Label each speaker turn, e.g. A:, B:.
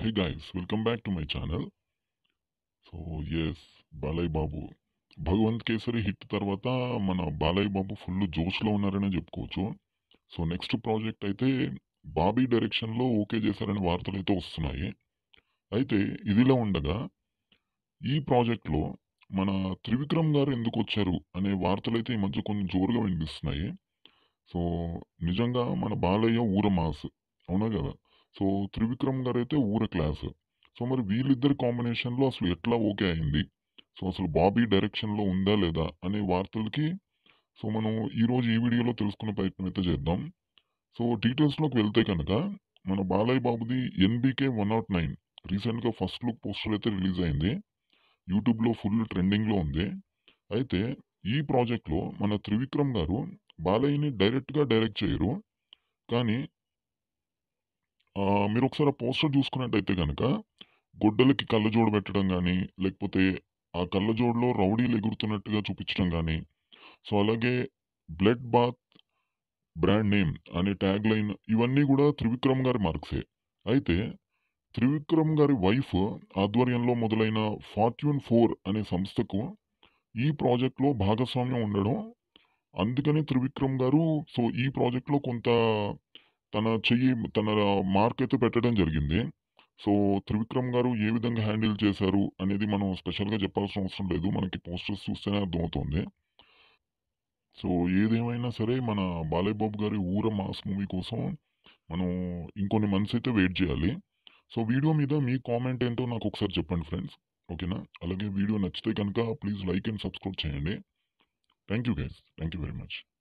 A: Hey guys, welcome back to my channel. So yes Balayya Babu Bhagavanth Kesari hit తర్వాత మన బాలయ్య బాబు full జోష్లో ఉన్నారనే చెప్పుకోవచ్చు సో నెక్స్ట్ ప్రాజెక్ట్ అయితే బాబీ డైరెక్షన్లో ఓకే చేశారనే వార్తలు అయితే వస్తున్నాయి అయితే ఇదిలా ఉండగా ఈ ప్రాజెక్ట్లో మన త్రివిక్రమ్ గారు ఎందుకు వచ్చారు అనే వార్తలు అయితే ఈ మధ్య కొంచెం జోరుగా వినిపిస్తున్నాయి సో నిజంగా మన బాలయ్య ఊర మాస్ అవునా కదా సో త్రివిక్రమ్ గారు అయితే ఊర క్లాస్ సో మరి వీళ్ళిద్దరి కాంబినేషన్లో అసలు ఎట్లా ఓకే అయింది సో అసలు బాబీ డైరెక్షన్లో ఉందా లేదా అనే వార్తలకి సో మనం ఈరోజు ఈ వీడియోలో తెలుసుకునే ప్రయత్నం అయితే చేద్దాం సో డీటెయిల్స్లోకి వెళ్తే కనుక మన బాలయ్య బాబుది ఎన్బీకే వన్ నాట్ నైన్ రీసెంట్గా ఫస్ట్ లుక్ పోస్టర్ అయితే రిలీజ్ అయింది యూట్యూబ్లో ఫుల్ ట్రెండింగ్లో ఉంది అయితే ఈ ప్రాజెక్ట్లో మన త్రివిక్రమ్ గారు బాలయ్యని డైరెక్ట్గా డైరెక్ట్ చేయరు కానీ ఆ, మీరు ఒకసారి ఆ పోస్టర్ చూసుకున్నట్టయితే కనుక గొడ్డలకి కళ్ళజోడు పెట్టడం కానీ లేకపోతే ఆ కళ్ళజోడులో రౌడీలు ఎగురుతున్నట్టుగా చూపించడం కానీ సో అలాగే బ్లడ్ బాత్ బ్రాండ్ నేమ్ అనే ట్యాగ్ లైన్ ఇవన్నీ కూడా త్రివిక్రమ్ గారి మార్క్సే అయితే త్రివిక్రమ్ గారి వైఫ్ ఆధ్వర్యంలో మొదలైన ఫార్చ్యూన్ ఫోర్ అనే సంస్థకు ఈ ప్రాజెక్ట్లో భాగస్వామ్యం ఉండడం అందుకని త్రివిక్రమ్ గారు సో ఈ ప్రాజెక్ట్లో కొంత తన చెయ్యి తన మార్క్ అయితే పెట్టడం జరిగింది సో త్రివిక్రమ్ గారు ఏ విధంగా హ్యాండిల్ చేశారు అనేది మనం స్పెషల్గా చెప్పాల్సిన అవసరం లేదు మనకి పోస్టర్స్ చూస్తేనే అర్థమవుతుంది సో ఏదేమైనా సరే మన బాలయ్య బాబు గారి ఊర మాస్ మూవీ కోసం మనం ఇంకొన్ని మంత్స్ అయితే వెయిట్ చేయాలి సో వీడియో మీద మీ కామెంట్ ఏంటో నాకు ఒకసారి చెప్పండి ఫ్రెండ్స్ ఓకేనా అలాగే వీడియో నచ్చితే కనుక ప్లీజ్ లైక్ అండ్ సబ్స్క్రైబ్ చేయండి thank you guys thank you very much